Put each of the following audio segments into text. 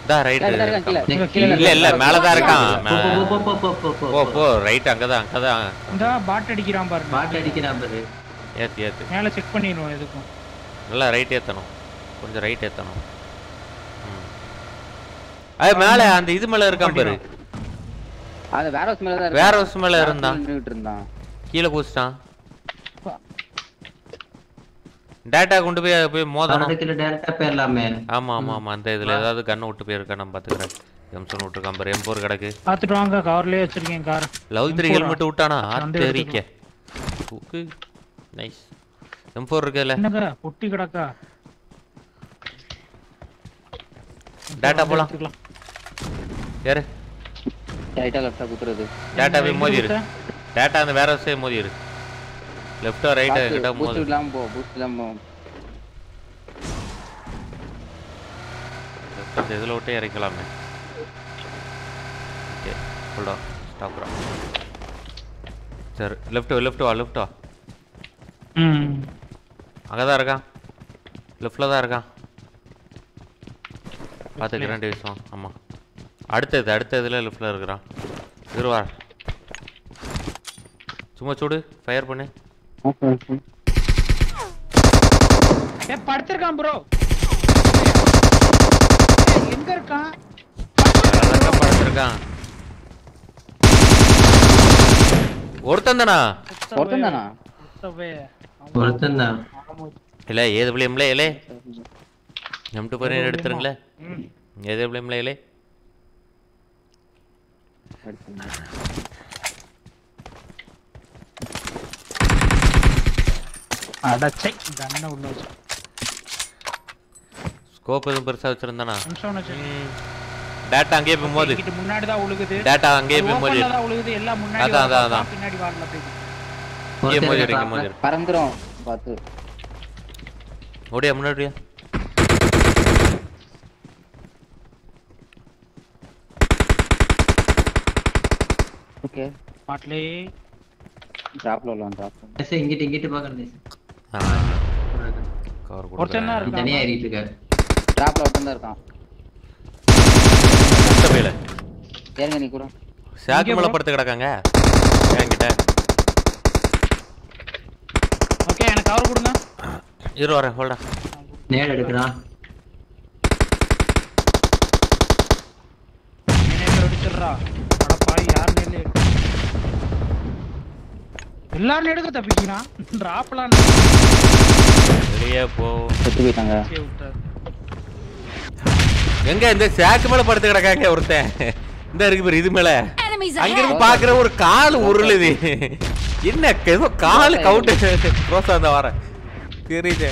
இதா ரைட் கீழே இருக்கான், கீழே. இங்க கீழே இல்ல இல்ல மேல தான் இருக்கான் போ, போ, மேல- போ, போ, போ, போ, போ, போ போ ரைட் அங்கதான் அங்கதான் இந்த பாட் அடிக்கிறான் பாருங்க பாட்டு அடிக்கிறான் பாரு ஏத்து ஏத்து மேல செக் பண்ணிடுவோம் எதுக்கும் நல்லா ரைட் ஏத்தணும் கொஞ்சம் ரைட் ஏத்தணும் ம். அது மேல அந்த இது மேல இருக்கான் பாரு அது வேற ஹவுஸ் மேல தான் வேற ஹவுஸ் மேல இருந்தான் நின்னுட்டு இருந்தான் கீழே குதிச்சிட்டான் டேட்டா கொண்டு போய் போய் மோதணும் அதுக்குள்ள டேரக்டா போயிடலாமே ஆமா ஆமா ஆமா அந்த இதுல ஏதாவது கண்ணை விட்டு போயிருக்கா நான் பாத்துக்கிறேன் எம்சன் விட்டுருக்கான் பாரு எம் ஃபோர் கிடக்கு பாத்துட்டு வாங்க கார்லயே வச்சிருக்கேன் car level three M4 helmet விட்டானா அந்த தெரிக்க தூக்கு நைஸ் எம் ஃபோர் இருக்குல்ல என்னங்க பொட்டி கிடக்கா டேட்டா போலாம் எடுத்துக்கலாம். யாரு ரைட்டா லெஃப்டா குத்துறது டேட்டா போய் எங்க மோதி இரு குத்த? டேட்டா அந்த வேற ஹவுஸே மோதி இரு லெஃப்டா ரைட்டா கிட்ட பூஸ்ட் மோதி இல்லாம போ பூஸ்ட் இல்லாம போ Left அந்த இதுல விட்டே இறக்கலாமே ஓகே ஹோல்டா ஸ்டாப் சரி லெஃப்ட் லெஃப்ட் வா லெஃப்ட் வா ம் அங்கே தான் இருக்கான் லெஃப்டில் தான் இருக்கான் பார்த்துக்கிறேன் டிவிஷன் ஆமாம் அடுத்தது அடுத்த இதில் லெஃப்டில் இருக்கிறான் இருவா சும்மா சூடு ஃபயர் பண்ணு ஏ படுத்திருக்கான் ப்ரோ எங்க இருக்கான் அழகா படுத்திருக்கான் ஒருத்தன் தானா ஒருத்தன் தானா குத்தவே. ஒருத்தன் தான் இல்லை ஏது பிள்ளைம்ல இலே எம் டூ பரி எடுத்துருங்களே ம். ஏது பிள்ளைம்ல இலே அடச்சை கண்ணை உள்ள வச்சு ஸ்கோப் எதுவும் பெருசாக வச்சுருந்தானா நிமிஷம் வச்சு டேட்டா அங்கேயே போய் மோது இங்கிட்டு முன்னாடி தான் உழுகுது டேட்டா அங்கேயே போய் மோதி ஓப்பன்ல தான் உழுகுது எல்லாம் முன்னாடி அதான், அதான், வரலாம், அதான். பின்னாடி வாழல போய் இங்கே மோதி ஒருத்தன் இருக்கு மோதி இருக்கு பறந்துரும் பார்த்து ஓடியா முன்னாடியா ஓகே பாட்டிலே டிராப்ல உள்ளான் டிராப் சரி, இங்கிட்டு இங்கிட்டு பாக்கணும் கவர் ஒருத்தன் தான் இருக்கான் தனியா ஏறிட்டு இருக்காரு டிராப்ல ஒருத்தன் தான் இருக்கான் கொடுத்த ஏறுங்க நீ கூட சாக்கு இங்கே மேல bro. படுத்து கிடக்காங்க என்கிட்ட ஓகே எனக்கு கவர் கொடுங்க இரு வரேன் ஹோல்டா நேடு எடுக்கிறான் நினைவு அடிச்சிடுறா அட பாய் யார் நெல்லு எல்லாரும் எடுக்க தப்பிக்கிறான் டிராப்லாம் வெளியே போ செத்து போயிட்டாங்க விட்டாரு எங்க இந்த சாக்கு மேல படுத்து கிடக்காங்க ஒருத்தன் இந்த இருக்கு பாரு இது மேல Enemies அங்க ahead! இருந்து பாக்குற ஒரு கால் உருளுது என்ன ஏதோ கால் கவுண்ட் ரோசா அந்த வர தெரியுது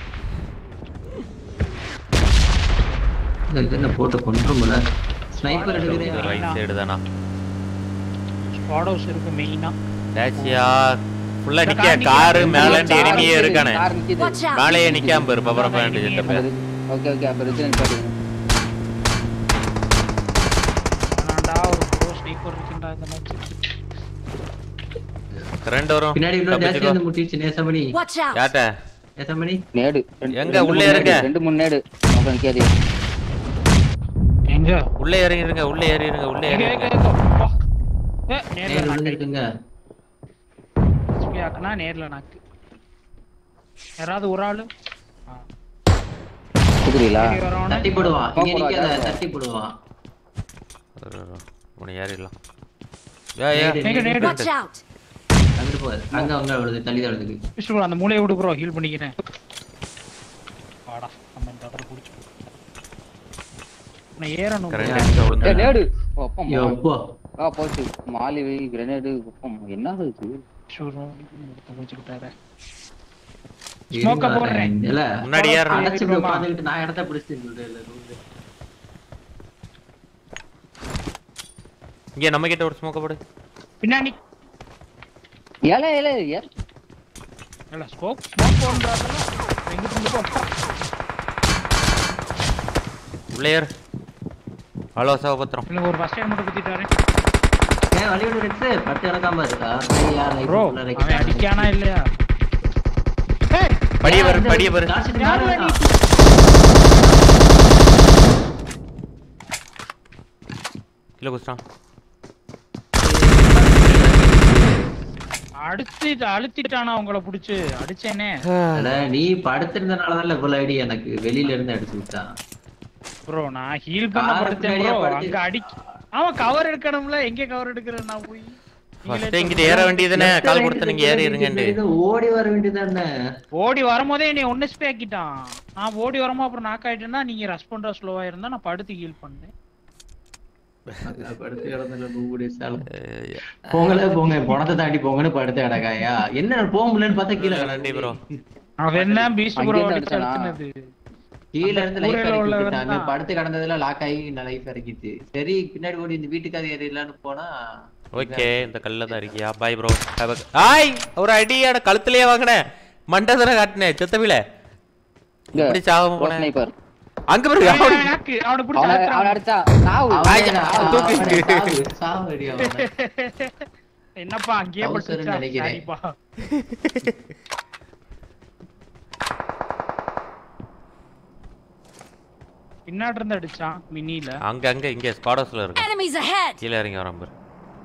இந்த கண்ணை போட்டு கொண்டுருமுல ஸ்னைப்பர் எடுக்கிறியா ரைட் சைடு தானா ஸ்குவாட் ஹவுஸ் இருக்கு மெயினா டேச்சியா ஃபுல்லா நிக்க காரு மேல எனிமியே இருக்கானே கார் நிக்குது Watch out! மேலேயே நிக்காம பாரு power point setup okay okay அப்ப ரிட்டர்ன் நிப்பாட்டுங்க ஆனாண்டா ஒரு ப்ரோ ஸ்னைப்பர் இருக்குண்டா இந்த மேட்ச் ரெண்டு வரும் பின்னாடி இன்னும் ஜாஸ்தி தப்பிச்சுக்கோ. வந்து முட்டிச்சு நேசமணி Watch out! யார்ட்ட நேசமணி நேடு ரெண்டு- எங்க ரெண்டு உள்ளே மூணு இருங்க? நேடு, ரெண்டு மூணு நேடு அப்புறம் நிக்காதீங்க எங்க உள்ளே இறங்கிருங்க உள்ளே ஏறிடுங்க உள்ளே எங்க எங்க ஏறிடுங்க எங்க? அப்பா. ஏ நேரு நேர்ல விழுந்துருக்குங்க நாக்கு ஆக்குனா நேர்ல நாக்கு யாராவது ஒரு ஆளு ஆ. குதிரீங்களா சரி, வரவன. தட்டி போடுவான் இங்க போடுவா, நிக்காத ஜாஸ்தி. தட்டி போடுவான் உன்னை ஏறிடலாம் ஏ ஏ நேடு, நேடு, நேடு. Watch out! அங்கிட்டு போவாரு அங்க அங்க விழுது தள்ளி தான் விழுதுக்கு விஷ்ணு bro, அந்த மூலையை விடு ப்ரோ ஹீல் பண்ணிக்கிறேன் வாடா நம்ம இந்த இடத்துல புடிச்சு நான் ஏறணும் bro. கரெக்டா இங்க ஏ விழுந்தா நேடு ஓ, அப்பா மா- எப்போ ஆ போச்சு மாலி கிரனேடு அப்பா என்ன இது விஷ்ணு bro, எடுத்து முடிச்சுக்கிட்டாரு Smoke up போடுறேன். இல்ல முன்னாடி ஏறணும் அடைச்சு போய் உட்கார்ந்துகிட்டு நான் இடத்த பிடிச்சிட்டு சொல்றேன் இல்ல ரூல்ல. இங்க நம்ம கிட்ட ஒரு ஸ்மோக்க போடு பின்னாடி ஏல ஏல ஏ இல்ல ஸ்கோப் ஸ்மோக் போன்றாங்கல எங்க இருந்து போ உள்ளே ஏறு ஹலோ சகபத்திரம் இல்ல ஒரு ஃபர்ஸ்ட் டைம் மட்டும் குத்திட்டாரு ஏன் வழி விடு ரெக்ஸ் பட்டு இறக்காம இருக்கா ஐயா லைஃப் ப்ரோ உள்ள அவன் ரெக்ஸ் அடிக்கானா இல்லையா ஏய் படிய பாரு படிய பாரு காசு யாருடா நீ? கீழே குதிச்சிட்டான் அடிச்சு அழுத்திட்டானா உங்களை புடிச்சு அடிச்சேனே அட, நீ படுத்திருந்தனாலதான் இவ்வளவு ஐடி எனக்கு வெளியில இருந்து அடிச்சு விட்டான் ப்ரோ நான் ஹீல் பண்ண கார் படுத்தேன் பின்னாடியே ப்ரோ படுத்து- அங்க அடி அவன் கவர் எடுக்கணும்ல எங்க கவர் எடுக்கிறேன் நான் போய் ஃபர்ஸ்ட் இங்கிட்ட ஏற வேண்டியதுதானே கால் கொடுத்து நீங்க ஏறி இருங்கண்டு இது ஓடி வர வேண்டியதானே ஓடி வரும்போதே என்னை ஒன்னு ஸ்பே ஆக்கிட்டான் நான் ஓடி வரும்போது அப்புறம் நாக் ஆயிட்டேன்னா நீங்க ரஷ் பண்ற ஸ்லோவா இருந்தா நான் படுத்து ஹீல் பண்ணேன் படுத்து கிடந்தல நூறு சாலம் போங்களே போங்க பணத்தை தாண்டி போங்கன்னு படுத்து கிடக்காயா என்ன போக முடியலன்னு பார்த்தா கீழே நன்றி ப்ரோ அவன் என்ன பீஸ்ட் ப்ரோ அங்கேருந்து அடிச்சு அடிச்சானா? அழுத்தினது கீழ இருந்து லைஃப் கூரையில இறக்கி உள்ளவன் விட்டுட்டாங்க தான். படுத்து கிடந்ததுல லாக் ஆகி நான் லைஃப் இறக்கிச்சு சரி பின்னாடி ஓடி இந்த வீட்டுக்காக ஏறிடலான்னு போனா ஓகே இந்த கல்ல தான் இருக்கியா பாய் ப்ரோ ஆய் ஒரு அடியோட கழுத்துலயே வாங்கினேன் மண்டதனை காட்டினேன் செத்தவில இங்க, இப்படி சாவ போனேன் ஸ்னைப்பர் அங்க பாரு அவனை அவனுக்கு- நாக்கு, அவனை பிடிச்சு அவனை அழுத்துறான். அவனை அடிச்சா சாவு அவனே ஆயா, நான் தூக்கு. அவனை சாவு, சாவு அடி அவனை. என்னப்பா அங்கேயே அவசரம் படுத்துச்சா நினைக்கிறேன். சரிப்பா பின்னாடி இருந்து அடிச்சான் மினில அங்க அங்க இங்க ஸ்குவாடர்ஸ்ல இருக்கு Enemies ahead! கீழே இறங்கி வரான் பாரு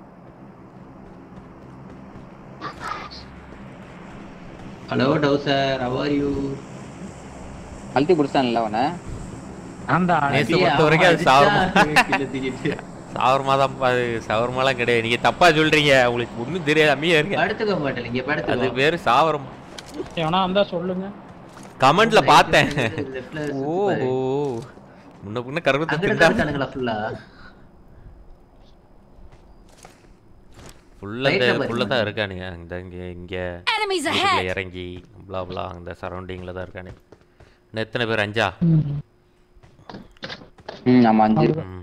ஹலோ டவுசர் how are you அழுத்தி பிடிச்சான்ல அவனை அந்த நேத்து அடியா, பொறுத்த வரைக்கும் அது அடிச்சா, சாவரமா கீழே தூக்கிட்டு. சாவரமா தான் அது சவரமாலாம் கிடையாது நீங்க தப்பா சொல்றீங்க உங்களுக்கு ஒண்ணும் தெரியாது அம்மியா இருங்க படுத்துக்க மாட்டேன் இங்க அது படுத்துக்கோ பேரு சாவரம் எவனா இருந்தா சொல்லுங்க கமெண்ட்ல பார்த்தேன் Leftல சுத்தி பாரு. ஓஹோ முன்ன பின்ன கருவத்தை அங்கிட்டு திண்டா இருக்கானுங்களா ஃபுல்லா ஃபுல்லா இந்த Right ல பாருங்க. ஃபுல்லா தான் இருக்கானுங்க இந்த இங்க இங்க Enemies வீட்டுக்குள்ள ahead! இறங்கி blah blah அந்த சரௌண்டிங்ல தான் இருக்கானுங்க இன்னும் எத்தனை பேர் அஞ்சா ம் ஆமா அஞ்சு ம்.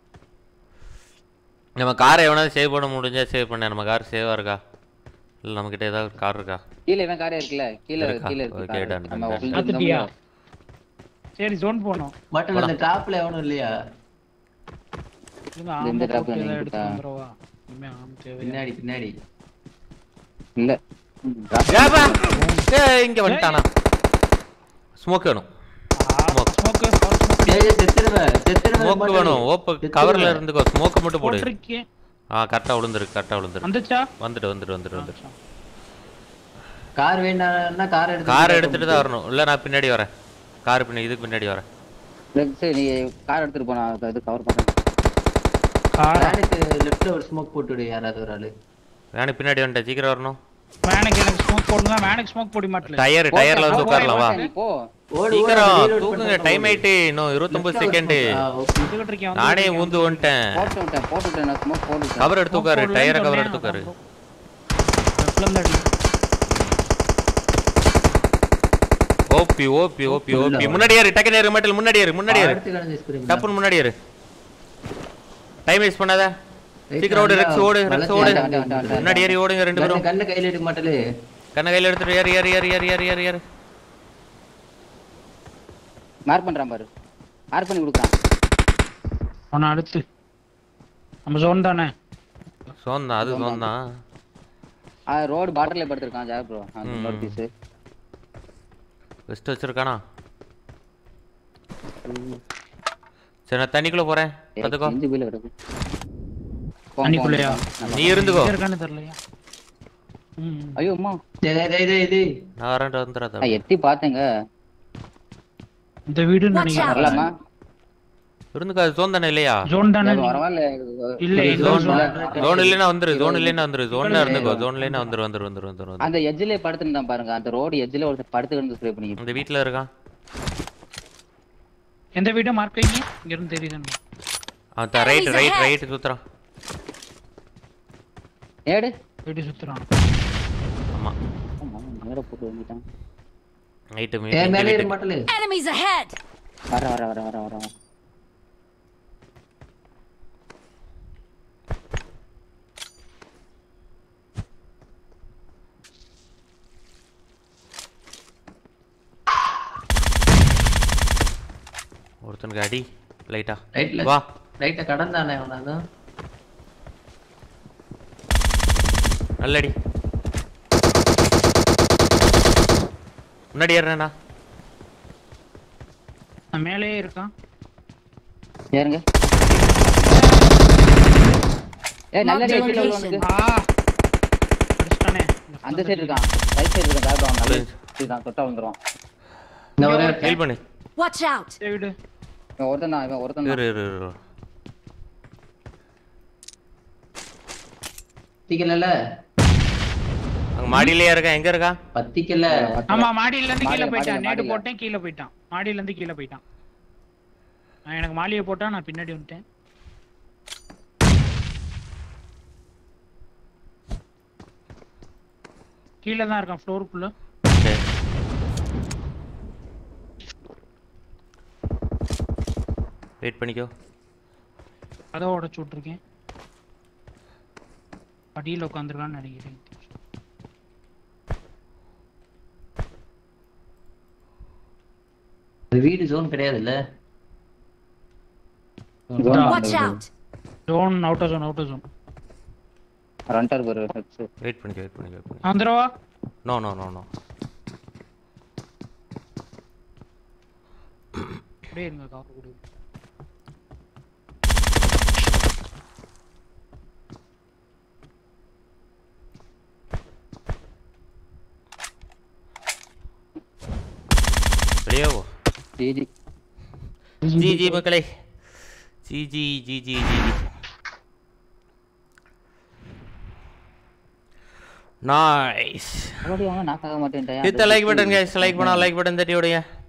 நம்ம காரை எவனாவது சேவ் பண்ண முடிஞ்சா சேவ் பண்ண நம்ம கார் சேவா இருக்கா இல்ல நம்ம கிட்ட ஏதாவது கார் இருக்கா கீழே இவன் காரே இருக்குல்ல கீழே இருக்கா? கீழே இருக்கு Okay, car. done, நம்ம done, உள்ள பாத்துட்டியா இருந்தோம்ல. சரி ஜோன் போனோம் மட்டும் அந்த டாப்ல எவனும் இல்லையா இருங்க, இந்த ஆம்பு trap போட்டு ல ஏதாவது நின்னுட்டா. எடுத்து வந்துடவா இனிமே ஆம் தேவையா பின்னாடி பின்னாடி இல்ல ம், drop ஏப்பா! ஏய், இங்க வந்துட்டானா ஸ்மோக் வேணும் ஸ்மோக் ஸ்மோக் ஏய், ஏய், செத்துருவேன், செத்துருவேன் ஸ்மோக் மட்டும். வேணும் ஓப்ப செத்துருவேன். கவர்ல இருந்துக்கோ ஸ்மோக்க மட்டும் போடு போட்டிருக்கேன் ஆ கரெக்டா விழுந்துருக்கு கரெக்டா விழுந்துருக்கு வந்துச்சா வந்துட்டு வந்துட்டு வந்துட்டு வந்துட்டு கார் வேண்டாம்னா கார் எடுத்து கார் எடுத்துட்டு தான் வரணும் இல்ல நான் பின்னாடி வரேன் கார் பின்னாடி இதுக்கு பின்னாடி வரேன் இல்ல, சரி நீ கார் எடுத்துட்டு போனா அது- இது கவர் பண்றேன் கார் வேனுக்கு லெஃப்ட்ல ஒரு ஸ்மோக் போட்டுடு யாராவது ஒரு ஆளு வேணும் பின்னாடி வந்துட்டேன் சீக்கிரம் வரணும் வேனுக்கு எனக்கு ஸ்மோக் போடுங்க வேனுக்கு ஸ்மோக் போட மாட்டல டயர் டயர்ல வந்து உட்காரலாம் வா நீ போ ஓடு, ஓடு, சீக்கிரம் reload தூக்குங்க பண்ணிட்டு டைம் ஓடு. ஆயிட்டு இன்னும் இருபத்தொன்பது Left ல ஒரு செகண்ட் smoke. ஆ, okay. வந்துகிட்டு இருக்கேன் நானே ஊந்து வந்துட்டேன் போட்டு விட்டேன் போட்டு விட்டேன் நான் ஸ்மோக் போட்டு விட்டேன் கவர் எடுத்து உட்காரு டயரை கவர் எடுத்து உட்காரு ஓபி ஓபி ஓபி ஓபி முன்னாடி ஏறு டக்கு நேரு மட்டும் முன்னாடி ஏறு முன்னாடி ஏறு அடுத்து கிடந்து screen டப்புன்னு முன்னாடி ஏறு டைம் வேஸ்ட் பண்ணாத Right சீக்கிரம் ஓடு நல்லா ரெக்ஸ் ஓடு ரெக்ஸ் வளர்ச்சி ஓடு ஆண்டு, ஆண்டு, ஆண்டு. முன்னாடி ஏறி ஓடுங்க ரெண்டு பேரும் கண்ணு கண்ணு கையில எடுக்க மாட்டலே கண்ண கையில எடுத்துட்டு ஏறி ஏறி ஏறி ஏறி ஏறி ஏறி ஏறி மார்க் பண்றான் பாரு மார்க் பண்ணி கொடுக்குறான் அவனை அடுத்து நம்ம ஜோன் தானே சோன் தான் அது சோன் தான் ரோடு பார்டர்ல படுத்திருக்கான் ஜாக் ப்ரோ அந்த ம். இன்னொரு பீஸ் வெஸ்ட் வச்சிருக்கானா சரி நான் தண்ணிக்குள்ள போறேன் பார்த்துக்கோ இஞ்சி போயில கிடக்கு போ, போ, தண்ணிக்குள்ளயா? போ. நீ இருந்துக்கோ எங்க இருக்கான்னு தெரியலையா ம் ஐயோ அம்மா டேய், டேய், டேய், டேய், டேய். நான் வரேன் வந்துடாத நான் எட்டி பார்த்தேங்க இந்த வீடுன்னு Watch நினைக்கிறேன் வரலாமா இருந்துக்கோ அது ஜோன் தானே இல்லையா ஜோன் தானே வரவா இல்ல இல்ல ஒரு எங்க zone zone? தான். ஜோன் இல்லைன்னா வந்துரு ஜோன் இல்லைன்னா வந்துரு ஜோன்ல இருந்துக்கோ ஜோன் இல்லைன்னா வந்துரு வந்துரு வந்துரு வந்துரு வந்துரு அந்த எஜ்ஜிலே படுத்துருந்தான் பாருங்க அந்த ரோடு எஜ்ஜில ஒருத்தர் படுத்து கிடந்து ஸ்ப்ரே பண்ணி இந்த வீட்ல இருக்கான் எந்த வீடு மார்க் வைங்க இங்க இருந்து தெரியுது அவன் ரைட் ரைட் ரைட் சுத்துறான் ஏடு வீடு சுத்துறான் ஆமா ஆமா, நேரா போட்டு வந்துட்டான் நைட்டு ஏய், மேலே இருக்க மாட்டலே Enemies ahead! வர வர வர வர வர ஒருத்தனுக்கு அடி லைட்டா ரைட்ல வா ரைட்ட கடந்தானே அவனாதான் நல்ல அடி முன்னாடி ஏறேண்ணா நான் மேலேயே இருக்கான் ஏறுங்க ஏய் நல்ல Marked a கீழ உள்ள location. உனக்கு ஆ அடிச்சிட்டானே அந்த சைடு இருக்கான் ரைட் சைடு இருக்கான் பேக்ரவுண்ட் நல்ல இதுதான் தொட்டா வந்துருவான் இந்த ஒரே ஹெல்ப் பண்ணு Watch out! விடு இவன் ஒருத்தன் தான் இவன் ஒருத்தன் தான் இரு இரு இரு பத்திக்கல அங்க மாடியிலேயே இருக்கா எங்க இருக்கா பத்திக்கல ஆமா மாடியில இருந்து கீழே மாடியில, போயிட்டான் மாடியில, நேடு மாடியில. போட்டேன் கீழே போயிட்டான் மாடியில இருந்து கீழே போயிட்டான் நான் எனக்கு மாலியை போட்டா நான் பின்னாடி வந்துட்டேன் கீழே தான் இருக்கான் ஃப்ளோருக்குள்ள சரி வெயிட் பண்ணிக்கோ கதவை உடச்சு விட்ருக்கேன் அடியில் உட்காந்துருக்கான்னு நினைக்கிறேன் வீடு ஜோன் கிடையாதுல்ல Watch out! Zone outer zone outer zone ரண்டர் ஒரு ஹெட்ஸ் வெயிட் பண்ணிக்கோ வெயிட் பண்ணிக்கோ வெயிட் பண்ணிக்கோ வந்துடவா நோ நோ நோ நோ அப்படியே இருங்க கவர் கொடு வெளியே போ ஜிஜி ஜி ஜி மக்களே G G G G G G nice மறுபடியும் வாங்க நாக்காக மாட்டேன்டா hit like button guys like பண்ணா லைக் பட்டன் தட்டி விடுங்க